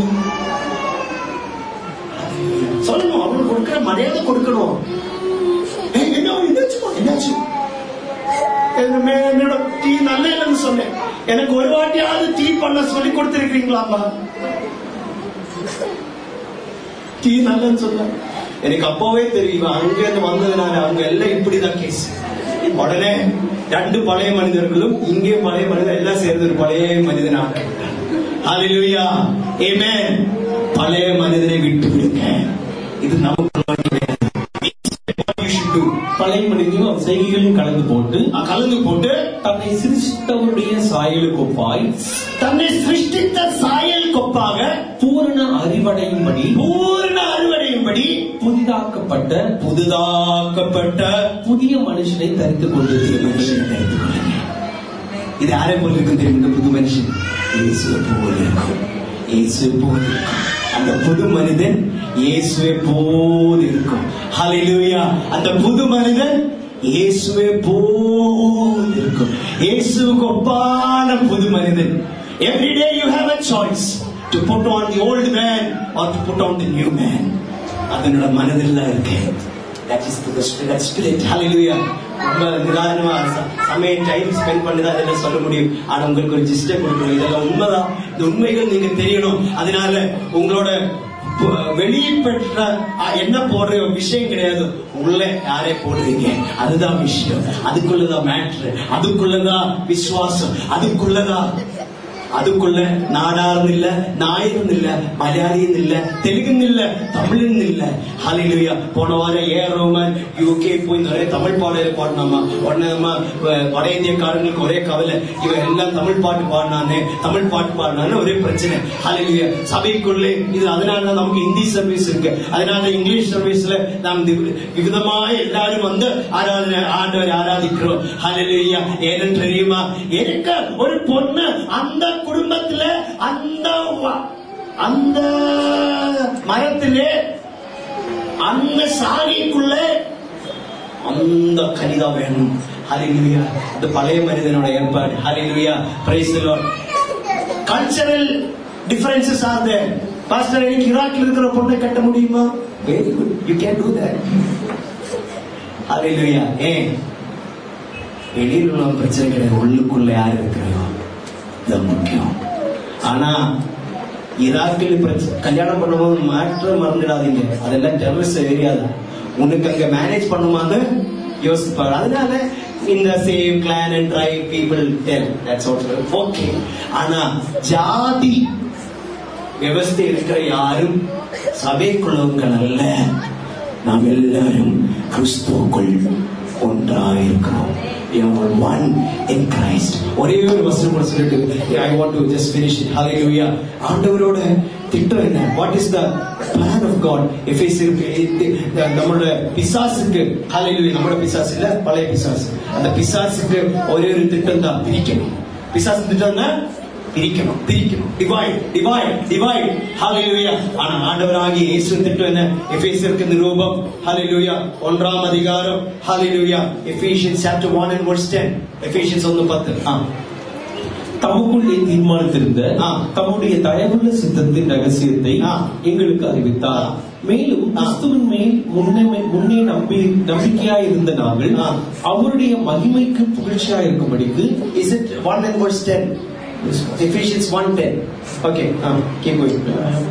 சொல்லணும் அவங்களுக்கு கொடுக்கிற மரியாதை கொடுக்கணும் ஏய், என்ன என்னாச்சுமா என்னாச்சு என்னமே, என்னோட டீ நல்ல இல்லைன்னு சொன்னேன் எனக்கு ஒரு வாட்டியாவது டீ பண்ண சொல்லி கொடுத்துருக்கீங்களாம்மா டீ நல்லன்னு சொன்ன எனக்கு அப்பவே தெரியும் அங்க இருந்து வந்ததுனால அவங்க எல்லாம் இப்படிதான் கேஸ் உடனே ரெண்டு பழைய மனிதர்களும் இங்கே பழைய மனிதர் எல்லாம் சேர்ந்து ஒரு பழைய மனிதனாக ஹalleluya ஆமென் பழைய மனிதனை விட்டு விடுங்க இது நமக்கு you should do. பழைய மனிதனும் அவன் செய்கைகளையும் கலந்து போட்டு கலந்து போட்டு தன்னை சிருஷ்டித்தவருடைய சாயலுக்கு ஒப்பாய் தன்னை சிருஷ்டித்த சாயல் கொப்பாக பூரண அறிவடையும்படி பூர்ண அறுவடையும்படி புதிதாக்கப்பட்ட புதிதாக்கப்பட்ட புதிய மனுஷனை தரித்துக் கொண்டிருக்கிறது இது யாரை போல இருக்கும் தெரியும் இந்த புது மனுஷன் இயேசுவை போல இருக்கும் இயேசுவை போல இருக்கும் அந்த புது மனிதன் இயேசுவை போல இருக்கும் ஹalleluya அந்த புது மனிதன் இயேசுவை போல இருக்கும் இயேசுவுக்கு ஒப்பான புது மனிதன் every day you have a choice to put on the old man or to put on the new man அதனோட மனதில் தான் இருக்கு that is the spirit spirit hallelujah ரொம்ப நிதானமா ச- சமய டைம் ஸ்பெண்ட் பண்ணி தான் இதெல்லாம் சொல்ல முடியும் ஆனா உங்களுக்கு ஒரு ஜிஸ்டை கொடுக்கணும் இதெல்லாம் உண்மைதான் இந்த உண்மைகள் நீங்க தெரியணும் அதனால உங்களோட ப- வெளியே பெற்ற அ, என்ன போடுற விஷயம் கிடையாது உள்ள யாரே போடுறீங்க அதுதான் விஷயம் அதுக்குள்ளதான் மேட்ரு அதுக்குள்ளதான் விசுவாசம் அதுக்குள்ளதான் അതുക്കുള്ള നാടാർന്നില്ല നായരുന്നില്ല മലയാളിയെന്നില്ല തെലുங்குന്നില്ല തമിഴുന്നില്ല ஹalleluya போன வாரம் ஏ ரோமன் யூகே போய் நிறைய தமிழ் பாடல் பாடினாமா உடனே நம்ம வ- வட இந்தியக்காரங்களுக்கு ஒரே கவலை இவன் எல்லாம் தமிழ் பாட்டு பாடினானே தமிழ் பாட்டு பாடினான்னு ஒரே பிரச்சனை ஹalleluya சபைக்குள்ளே இது அதனால தான் நமக்கு ஹிந்தி சர்வீஸ் இருக்கு அதனால இங்கிலீஷ் சர்வீஸ்ல நாம் தி- விதமாக எல்லாரும் வந்து ஆராதனை ஆண்டவரை ஆராதிக்கிறோம் ஹalleluya ஏன்னு தெரியுமா எனக்கு ஒரு பொண்ணு அந்த குடும்பத்துல அந்த வ- அந்த மரத்திலே அந்த சாணிக்குள்ள அந்த கனிதா வேணும் ஹalleluya இந்த பழைய மனிதனோட ஏற்பாடு hallelujah praise the lord cultural differences are there pastor எனக்கு ஈராக்ல இருக்கிற பொண்ணை கட்ட முடியுமா very good you can do that hallelujah ஏன் வெளியில உள்ள பிரச்சனை கிடையாது உள்ளுக்குள்ள யார் இருக்கிறாரோ இது முக்கியம் ஆனா ஈராக்கில் பிரச்சனை கல்யாணம் பண்ணும்போது மாற்ற மறந்துடாதீங்க அதெல்லாம் டெரரிஸ்ட் ஏரியா தான் உனக்கு அங்க மேனேஜ் பண்ணுமான்னு யோசிப்பாரு அதனால இந்த same clan and tribe people tell that's okay ஆனா ஜாதி വ്യവസ്ഥ இருக்கிற யாரும் சபைக்குள்ளவங்கள் அல்ல நாம் எல்லாரும் கிறிஸ்துவுக்குள் ஒன்றாயிருக்கிறோம் We are all one in Christ. ஒரே ஒரு வசனம் கூட சொல்லிட்டு I want to just finish it. Hallelujah. ஆண்டவரோட திட்டம் என்ன what is the plan of God எஃபேசியருக்கு நம்மளோட பிசாசுக்கு ஹalleluya நம்மளோட பிசாசு இல்ல பழைய பிசாசு அந்த பிசாசுக்கு ஒரே ஒரு திட்டம் தான் பிரிக்கணும் பிசாசு திட்டம் தான் பிரிக்கணும் பிரிக்கணும் டிவைட் டிவைட் டிவைட் ஹalleluya ஆனா ஆண்டவராகிய இயேசு திட்டம் என்ன எபேசியருக்கு நிரூபம் ஹalleluya ஒன்றாம் அதிகாரம் hallelujah Ephesians chapter 1 and verse 10 Ephesians 1:10 ஆ தமக்குள்ளே தீர்மானித்திருந்த ஆ. தம்முடைய தயவுள்ள சித்தத்தின் ரகசியத்தை ஆ. எங்களுக்கு அறிவித்தார் ஆ. மேலும் ஆ. கிறிஸ்துவின் மேல் முன்னே முன்னே நம்பி நம்பிக்கையாய் இருந்த நாங்கள் ஆ. அவருடைய மகிமைக்கு புகழ்ச்சியாய் இருக்கும்படிக்கு is it 1 and verse 10 Ephesians 1:10 okay uh, keep going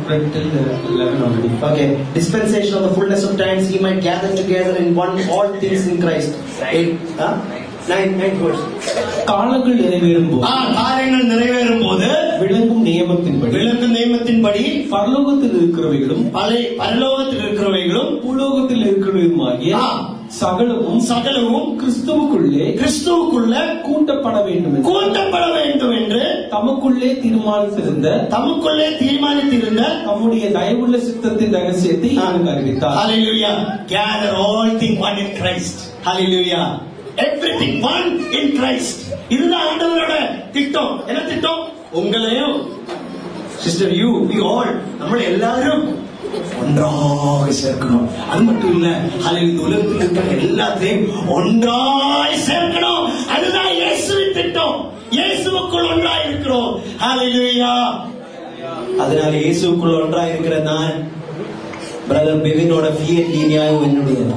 Okay, dispensation of the fullness of times, he might gather together in one all things in Christ. Eight, huh? Nine, nine verse. காலங்கள் நிறைவேறும் போது ஆ, காரியங்கள் நிறைவேறும் போது விளங்கும் நியமத்தின்படி விளக்கு நியமத்தின்படி பரலோகத்தில் இருக்கிறவைகளும் பலை பரலோகத்தில் இருக்கிறவைகளும் பூலோகத்தில் இருக்கிறவையுமாகிய ஆ. சகலமும் சகலமும் கிறிஸ்துவுக்குள்ளே கிறிஸ்துவுக்குள்ள கூட்டப்பட வேண்டும் என்று கூட்டப்பட வேண்டும் என்று தமக்குள்ளே தீர்மானித்திருந்த தமக்குள்ளே தீர்மானித்திருந்த தம்முடைய தயவுள்ள சித்தத்தின் ரகசியத்தை எனக்கு அறிவித்தார் Hallelujah. Gather all things one in Christ. Hallelujah. everything one in Christ இதுதான் ஆண்டவரோட திட்டம் என்ன திட்டம் உங்களையும் சிஸ்டர் யூ வி ஆல் நம்ம எல்லாரும் ஒன்றாக சேர்க்கணும் அது மட்டும் இல்ல அதில் இந்த உலகத்தில் இருக்கிற எல்லாத்தையும் ஒன்றாய் சேர்க்கணும் அதுதான் இயேசுவின் திட்டம் இயேசுவுக்குள் ஒன்றாய் இருக்கிறோம் ஹalleluya அதனால இயேசுக்குள் ஒன்றாய் இருக்கிற நான் பிரதர் பிவினோட ஃபியட் நியாயம் என்னுடையது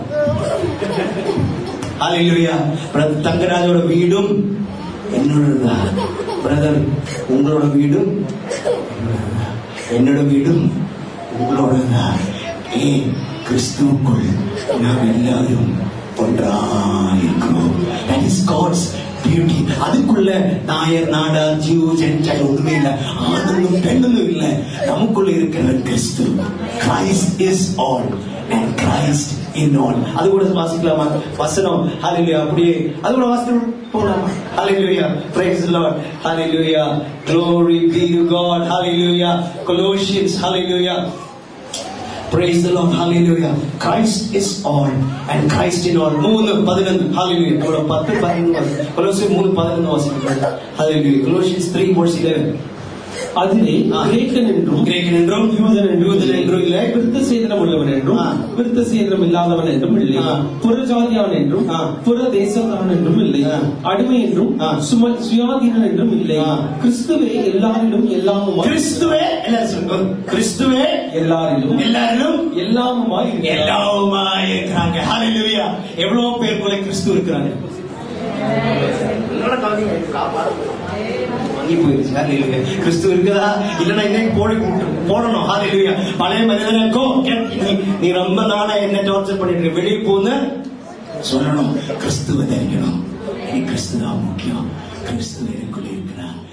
ஹalleluya பிரதர் தங்கராஜோட வீடும் என்னோடதுதான் பிரதர் உங்களோட வீடும் என்னோடதுதான். என்னோட வீடும் உங்களோடதுதான் ஏன் கிறிஸ்துவுக்குள் நாம் எல்லாரும் ஒன்றாயிருக்கிறோம் that is God's beauty அதுக்குள்ள நாயர் நாடா ஜீவ் ஜென்டைல் ஒண்ணுமே இல்ல ஆணும் பெண்ணும் இல்ல நமக்குள்ள இருக்கிற கிறிஸ்து Christ is all and Christ in all அது கூட வாசிக்கலாமா வசனம் ஹalleluya அப்படியே அது கூட வாசித்து போலாமா ஹalleluya praise the lord hallelujah glory be to god hallelujah colossians hallelujah Praise the Lord, hallelujah. Christ is all and Christ in all. மூணு பதினொன்று hallelujah. நம்மளோட பத்து பதினொன்று கொலோசியர் மூணு பதினொன்று வாசிக்கிறாங்க hallelujah. Colossians 3 verse 11. அதிலே ஆ. கிரேக்கன் என்றும் கிரேக்கன் என்றும் யூதன் என்றும் யூதன் என்றும் இல்லை விருத்த சேதனம் உள்ளவன் என்றும் ஆ. விருத்த சேதனம் இல்லாதவன் என்றும் இல்லை ஆ. புறஜாதியான் என்றும் ஆ. புற தேசத்தான் என்றும் இல்லை ஆ. அடிமை என்றும் ஆ. சும சுயாதீனன் என்றும் இல்லை ஆ. கிறிஸ்துவே எல்லாரிலும் எல்லாமுமாய் கிறிஸ்துவே எல்லாரும் சொல்லுங்க கிறிஸ்துவே எல்லாரிலும் எல்லாரிலும் எல்லாமுமாய் இருக்கிறார். எல்லாவுமா இருக்கிறாங்க ஹalleluya எவ்வளவு பேர் போல கிறிஸ்து இருக்கிறாங்க வாங்கி போயிருச்சு ஹalleluya கிறிஸ்து இருக்குதா இல்லனா இன்னைக்கு போட போடணும் ஹalleluya பழைய மனிதனுக்கோ நீ நீ ரொம்ப நாளா என்ன டார்ச்சர் பண்ணிட்டு இருக்க வெளியே போன்னு சொல்லணும் கிறிஸ்துவ தெரிக்கணும் எனக்கு கிறிஸ்து தான் முக்கியம் கிறிஸ்து எனக்குள்ள இருக்கிறார்